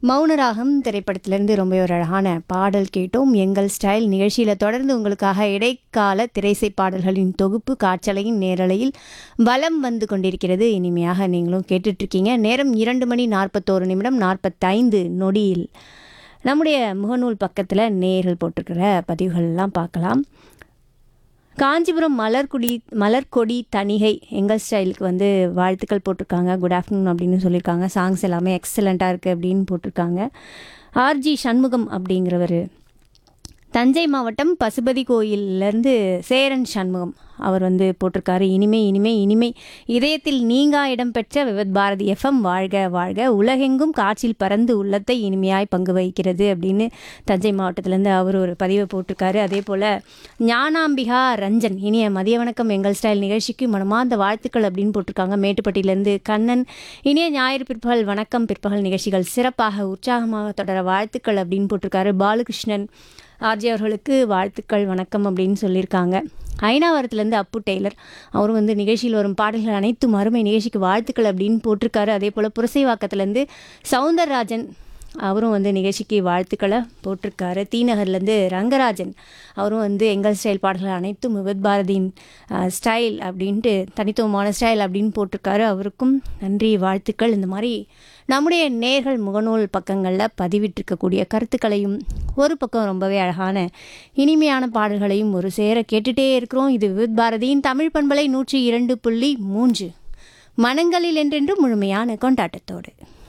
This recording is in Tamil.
மௌனராகம் திரைப்படத்திலிருந்து ரொம்ப ஒரு அழகான பாடல் கேட்டோம் எங்கள் ஸ்டைல் நிகழ்ச்சியில் தொடர்ந்து உங்களுக்காக இடைக்கால திரைசை பாடல்களின் தொகுப்பு காற்றலையின் நேரலையில் வலம் வந்து கொண்டிருக்கிறது இனிமையாக நீங்களும் கேட்டுட்ருக்கீங்க நேரம் இரண்டு மணி நாற்பத்தோரு நிமிடம் நாற்பத்தைந்து நொடியில் நம்முடைய முகநூல் பக்கத்தில் நேர்கள் போட்டிருக்கிற பதிவுகள்லாம் பார்க்கலாம் காஞ்சிபுரம் மலர்குடி மலர்கொடி தணிகை எங்கள் ஸ்டைலுக்கு வந்து வாழ்த்துக்கள் போட்டிருக்காங்க குட் ஆஃப்டர்நூன் அப்படின்னு சொல்லியிருக்காங்க சாங்ஸ் எல்லாமே எக்ஸலண்ட்டாக இருக்குது அப்படின்னு போட்டிருக்காங்க ஆர்ஜி சண்முகம் அப்படிங்கிறவர் தஞ்சை மாவட்டம் பசுபதி கோயிலிருந்து சேரன் சண்முகம் அவர் வந்து போட்டிருக்காரு இனிமை இனிமை இனிமை இதயத்தில் நீங்கா இடம்பெற்ற விவத் பாரதி எஃப்எம் வாழ்க வாழ்க உலகெங்கும் காற்றில் பறந்து உள்ளத்தை இனிமையாய் பங்கு வகிக்கிறது அப்படின்னு தஞ்சை மாவட்டத்திலேருந்து அவர் ஒரு பதிவை போட்டிருக்காரு அதே போல் ஞானாம்பிகா ரஞ்சன் இனிய மதிய வணக்கம் எங்கள் ஸ்டைல் நிகழ்ச்சிக்கு மனமார்ந்த வாழ்த்துக்கள் அப்படின்னு போட்டிருக்காங்க மேட்டுப்பட்டியிலேருந்து கண்ணன் இனிய ஞாயிறு பிற்பகல் வணக்கம் பிற்பகல் நிகழ்ச்சிகள் சிறப்பாக உற்சாகமாக தொடர வாழ்த்துக்கள் அப்படின்னு போட்டிருக்காரு பாலகிருஷ்ணன் ஆர்ஜி அவர்களுக்கு வாழ்த்துக்கள் வணக்கம் அப்படின்னு சொல்லியிருக்காங்க ஐநாவரத்துலேருந்து அப்பு டெய்லர் அவரும் வந்து நிகழ்ச்சியில் வரும் பாடல்கள் அனைத்தும் அருமை நிகழ்ச்சிக்கு வாழ்த்துக்கள் அப்படின்னு போட்டிருக்காரு அதே போல் புரசைவாக்கத்துலேருந்து சவுந்தரராஜன் அவரும் வந்து நிகழ்ச்சிக்கு வாழ்த்துக்களை போட்டிருக்காரு தீநகர்லேருந்து ரங்கராஜன் அவரும் வந்து எங்கள் ஸ்டைல் பாடல்கள் அனைத்தும் விபத் பாரதியின் அஹ், ஸ்டைல் அப்படின்ட்டு தனித்துவமான ஸ்டைல் அப்படின்னு போட்டிருக்காரு அவருக்கும் நன்றி வாழ்த்துக்கள் இந்த மாதிரி நம்முடைய நேர்கள் முகநூல் பக்கங்களில் பதிவிட்டிருக்கக்கூடிய கருத்துக்களையும் ஒரு பக்கம் ரொம்பவே அழகான இனிமையான பாடல்களையும் ஒரு சேர கேட்டுட்டே இருக்கிறோம் இது வித் பாரதியின் தமிழ் பண்பலை நூற்றி இரண்டு புள்ளி மூன்று மனங்களில் என்றென்றும் முழுமையான கொண்டாட்டத்தோடு